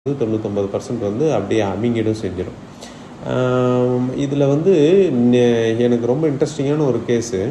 தொண்ணூத்தொம்பது பர்சன்ட் வந்து அப்படியே அமிங்கிடும் செஞ்சிடும் இதில் வந்து நெ- எனக்கு ரொம்ப இன்ட்ரெஸ்டிங்கான ஒரு கேஸு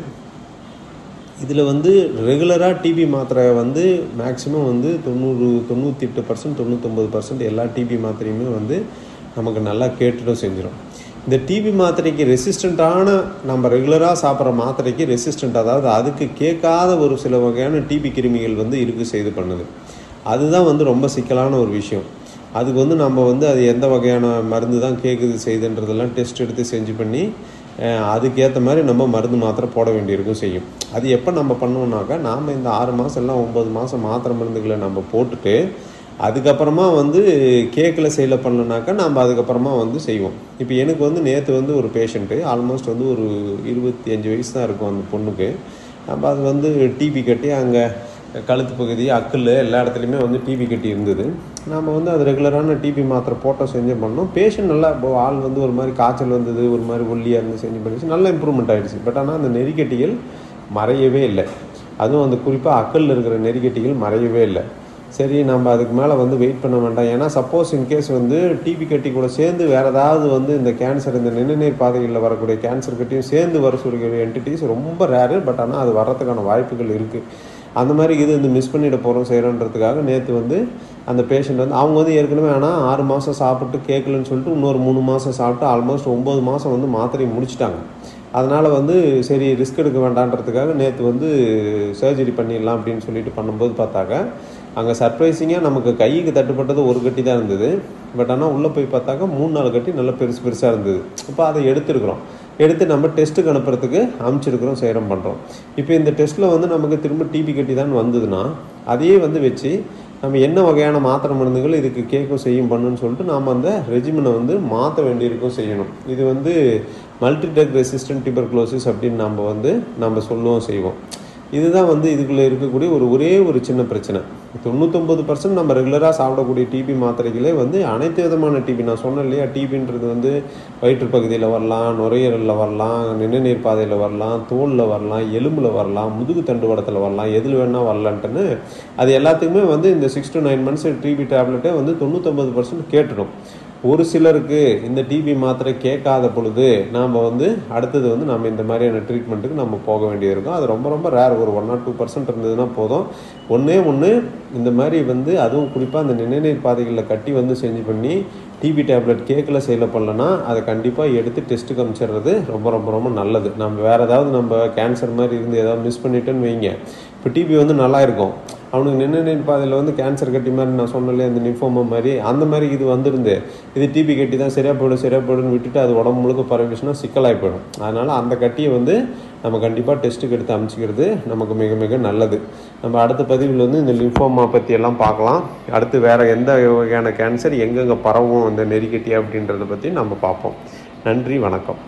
இதில் வந்து ரெகுலராக டிபி மாத்திரை வந்து மேக்ஸிமம் வந்து தொண்ணூறு தொண்ணூற்றி எட்டு பர்சன்ட் தொண்ணூத்தொம்பது பர்சன்ட் எல்லா டிபி மாத்திரையுமே வந்து நமக்கு நல்லா கேட்டுடும் செஞ்சிடும் இந்த டிபி மாத்திரைக்கு ரெசிஸ்டண்ட்டான நம்ம ரெகுலராக சாப்பிட்ற மாத்திரைக்கு ரெசிஸ்டண்ட் அதாவது அதுக்கு கேட்காத ஒரு சில வகையான டிபி கிருமிகள் வந்து இருக்கு செய்து பண்ணுது அதுதான் வந்து ரொம்ப சிக்கலான ஒரு விஷயம் அதுக்கு வந்து நம்ம வந்து அது எந்த வகையான மருந்து தான் கேட்குது செய்யுதுன்றதெல்லாம் டெஸ்ட் எடுத்து செஞ்சு பண்ணி அஹ், அதுக்கேற்ற மாதிரி நம்ம மருந்து மாத்திரை போட வேண்டியிருக்கும் செய்யும் அது எப்போ நம்ம பண்ணுவோம்னாக்கா நாம் இந்த ஆறு மாதம் எல்லாம் ஒம்பது மாதம் மாத்திரை மருந்துகளை நம்ம போட்டுட்டு அதுக்கப்புறமா வந்து கேக்கில் செயல பண்ணலனாக்கா நம்ம அதுக்கப்புறமா வந்து செய்வோம் இப்போ எனக்கு வந்து நேற்று வந்து ஒரு பேஷண்ட்டு ஆல்மோஸ்ட் வந்து ஒரு இருபத்தி அஞ்சு வயசு தான் இருக்கும் அந்த பொண்ணுக்கு நம்ம அது வந்து டிபி கட்டி அங்கே கழுத்து பகுதி அக்கில் எல்லா இடத்துலையுமே வந்து டிபி கட்டி இருந்தது நம்ம வந்து அது ரெகுலரான டிபி மாத்திரை போட்டோ செஞ்சு பண்ணோம் பேஷண்ட் நல்லா இப்போ ஆள் வந்து ஒரு மாதிரி காய்ச்சல் வந்தது ஒரு மாதிரி ஒல்லியாக இருந்து செஞ்சு பண்ணிச்சு நல்லா இம்ப்ரூவ்மெண்ட் ஆகிடுச்சு பட் ஆனால் அந்த நெறிக்கட்டிகள் மறையவே இல்லை அதுவும் அந்த குறிப்பாக அக்கல்ல இருக்கிற நெறிக்கட்டிகள் மறையவே இல்லை சரி நம்ம அதுக்கு மேலே வந்து வெயிட் பண்ண வேண்டாம் ஏன்னா சப்போஸ் இன்கேஸ் வந்து டிபி கட்டி கூட சேர்ந்து வேறு ஏதாவது வந்து இந்த கேன்சர் இந்த நிணநீர் பாதைகளில் வரக்கூடிய கேன்சர் கட்டியும் சேர்ந்து வர சொல்லக்கூடிய என்டிட்டிஸ் ரொம்ப ரேரு பட் ஆனால் அது வர்றதுக்கான வாய்ப்புகள் இருக்குது அந்த மாதிரி இது வந்து மிஸ் பண்ணிட போகிறோம் செய்கிறோன்றதுக்காக நேற்று வந்து அந்த பேஷண்ட் வந்து அவங்க வந்து ஏற்கனவே ஆனால் ஆறு மாதம் சாப்பிட்டு கேட்கலன்னு சொல்லிட்டு இன்னொரு மூணு மாதம் சாப்பிட்டு ஆல்மோஸ்ட் ஒம்பது மாதம் வந்து மாத்திரையை முடிச்சிட்டாங்க அதனால் வந்து சரி ரிஸ்க் எடுக்க வேண்டான்றதுக்காக நேற்று வந்து சர்ஜரி பண்ணிடலாம் அப்படின்னு சொல்லிட்டு பண்ணும்போது பார்த்தாக்க அங்கே சர்ப்ரைசிங்காக நமக்கு கைக்கு தட்டுப்பட்டது ஒரு கட்டி தான் இருந்தது பட் ஆனால் உள்ளே போய் பார்த்தாக்கா மூணு நாலு கட்டி நல்லா பெருசு பெருசாக இருந்தது இப்போ அதை எடுத்துருக்குறோம் எடுத்து நம்ம டெஸ்ட்டுக்கு அனுப்புறதுக்கு அனுப்பிச்சிருக்கிறோம் செய்கிறோம் பண்ணுறோம் இப்போ இந்த டெஸ்ட்டில் வந்து நமக்கு திரும்ப டிபி கட்டி தான் வந்ததுன்னா அதையே வந்து வச்சு நம்ம என்ன வகையான மாத்திரை மருந்துகள் இதுக்கு கேட்கும் செய்யும் பண்ணுன்னு சொல்லிட்டு நாம் அந்த ரெஜிமனை வந்து மாற்ற வேண்டியிருக்கும் செய்யணும் இது வந்து மல்டி ட்ரக் ரெசிஸ்டன்ட் டிபர்குலோசிஸ் அப்படின்னு நம்ம வந்து நம்ம சொல்லுவோம் செய்வோம் இதுதான் வந்து இதுக்குள்ளே இருக்கக்கூடிய ஒரு ஒரே ஒரு சின்ன பிரச்சனை தொண்ணூத்தொம்பது பர்சன்ட் நம்ம ரெகுலராக சாப்பிடக்கூடிய டிபி மாத்திரைகளே வந்து அனைத்து விதமான டிபி நான் சொன்னேன் இல்லையா டிபின்றது வந்து வயிற்று பகுதியில் வரலாம் நுரையீரலில் வரலாம் நிணநீர் பாதையில் வரலாம் தோலில் வரலாம் எலும்பில் வரலாம் முதுகு தண்டுவடத்தில் வரலாம் எதில் வேணால் வரலான்ட்டுன்னு அது எல்லாத்துக்குமே வந்து இந்த six to nine months TB டேப்லெட்டே வந்து தொண்ணூத்தொம்பது பர்சன்ட் கேட்டுடும் ஒரு சிலருக்கு இந்த டிபி மாத்திரை கேட்காத பொழுது நாம் வந்து அடுத்தது வந்து நம்ம இந்த மாதிரியான ட்ரீட்மெண்ட்டுக்கு நம்ம போக வேண்டியது இருக்கும் அது ரொம்ப ரொம்ப ரேர் ஒரு ஒன் ஆர் டூ பர்சன்ட் இருந்ததுன்னா போதும் ஒன்றே ஒன்று இந்த மாதிரி வந்து அதுவும் குறிப்பாக அந்த நிணநீர் பாதைகளில் கட்டி வந்து செஞ்சு பண்ணி டிபி டேப்லெட் கேக்கில் செயல பண்ணலன்னா அதை கண்டிப்பாக எடுத்து டெஸ்ட்டுக்கு அனுப்பிச்சிடுறது ரொம்ப ரொம்ப ரொம்ப நல்லது நம்ம வேறு ஏதாவது நம்ம கேன்சர் மாதிரி இருந்து ஏதாவது மிஸ் பண்ணிட்டோன்னு வைங்க இப்போ டிபி வந்து நல்லா இருக்கும் அவனுக்கு நிணநீர் பாதையில் வந்து கேன்சர் கட்டி மாதிரி நான் சொன்னல இந்த நிஃபோமா மாதிரி அந்த மாதிரி இது வந்துருந்து இது டிபி கட்டி தான் சரியாக போயிடும் சரியாக போயிடும்னு விட்டுட்டு அது உடம்பு முழுக்க பரவிச்சுன்னா சிக்கலாகி போயிடும் அதனால் அந்த கட்டியை வந்து நம்ம கண்டிப்பாக டெஸ்ட்டுக்கு எடுத்து அமைச்சிக்கிறது நமக்கு மிக மிக நல்லது நம்ம அடுத்த பதிவில் வந்து இந்த லிம்ஃபோமா பற்றி எல்லாம் பார்க்கலாம் அடுத்து வேறு எந்த வகையான கேன்சர் எங்கெங்கே பரவும் இந்த நெறிக்கட்டி அப்படின்றத பற்றி நம்ம பார்ப்போம் நன்றி வணக்கம்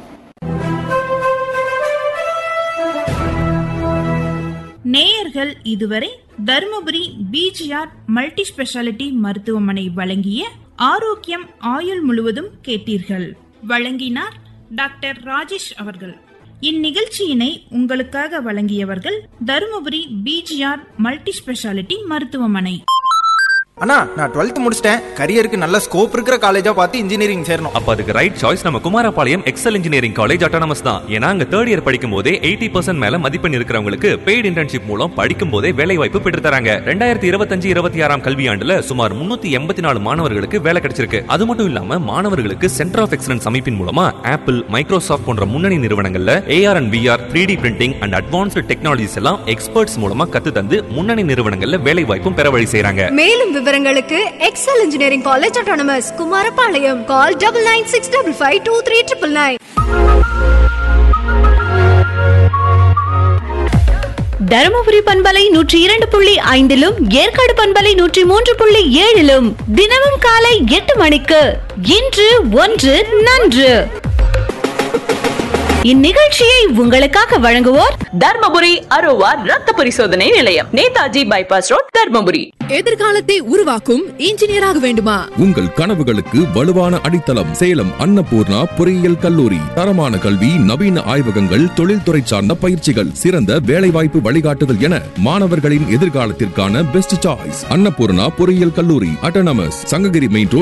நேயர்கள் இதுவரை தருமபுரி பிஜிஆர் மல்டி ஸ்பெஷாலிட்டி மருத்துவமனை வழங்கிய ஆரோக்கியம் ஆயுள் முழுவதும் கேட்டீர்கள் வழங்கினார் டாக்டர் ராஜேஷ் அவர்கள் இந்நிகழ்ச்சியினை உங்களுக்காக வழங்கியவர்கள் தருமபுரி பிஜிஆர் மல்டி ஸ்பெஷாலிட்டி மருத்துவமனை அண்ணா நான் டுவெல்த் முடிச்சிட்டேன் கரியருக்கு நல்ல ஸ்கோப் இருக்கிற காலேஜா பார்த்து இன்ஜினியரிங் சேரணும் அப்ப அதுக்கு ரைட் சாய்ஸ் நம்ம Kumarapalayam Excel engineering college autonomous தான் ஏன்னா அங்க தேர்ட் இயர் படிக்கும் போதே எயிட்டி பர்சன்ட் மேல மதிப்பெண் இருக்கிறவங்களுக்கு பெய்டு இன்டர்ன்ஷிப் மூலம் படிக்கும் போதே வேலை வாய்ப்பு பெற்று தராங்க ரெண்டாயிரத்தி இருபத்தஞ்சு இருபத்தி ஆறாம் கல்வியாண்டுல சுமார் முன்னூத்தி எண்பத்தி நாலு மாணவர்களுக்கு வேலை கிடைச்சிருக்கு அது மட்டும் இல்லாம மாணவர்களுக்கு சென்டர் ஆஃப் எக்ஸலன்ஸ் அமைப்பின் மூலமா ஆப்பிள் மைக்ரோசாஃப்ட் போன்ற முன்னணி நிறுவனங்கள்ல AR and VR three D printing and advanced technologies எல்லாம் எக்ஸ்பர்ட்ஸ் மூலமா கத்து தந்து முன்னணி நிறுவனங்கள்ல வேலை வாய்ப்பும் பெற வழி செய்றாங்க மேலும் விவரங்களுக்கு Excel engineering college autonomous Kumarapalayam call double nine six double five two three triple nine Dharmapuri பண்பலை நூற்றி இரண்டு புள்ளி ஐந்திலும் ஏற்காடு பண்பலை நூற்றி மூன்று புள்ளி ஏழிலும் தினமும் காலை எட்டு மணிக்கு இன்று ஒன்று நன்று இந்நிகழ்ச்சியை உங்களுக்காக வழங்குவோர் தர்மபுரி அரோவா ரத்த பரிசோதனை நிலையம் நேதாஜி பைபாஸ் ரோட் தர்மபுரி எதிர்காலத்தை உருவாக்கும் இன்ஜினியராக வேண்டுமா உங்கள் கனவுகளுக்கு வலுவான அடித்தளம் சேலம் அன்னபூர்ணா பொறியியல் கல்லூரி தரமான கல்வி நவீன ஆய்வகங்கள் தொழில்துறை சார்ந்த பயிற்சிகள் சிறந்த வேலைவாய்ப்பு வழிகாட்டுதல் என மாணவர்களின் எதிர்காலத்திற்கான பெஸ்ட் சாய்ஸ் அன்னபூர்ணா பொறியியல் கல்லூரி அட்டனமஸ் சங்ககிரி மெயின் ரோட்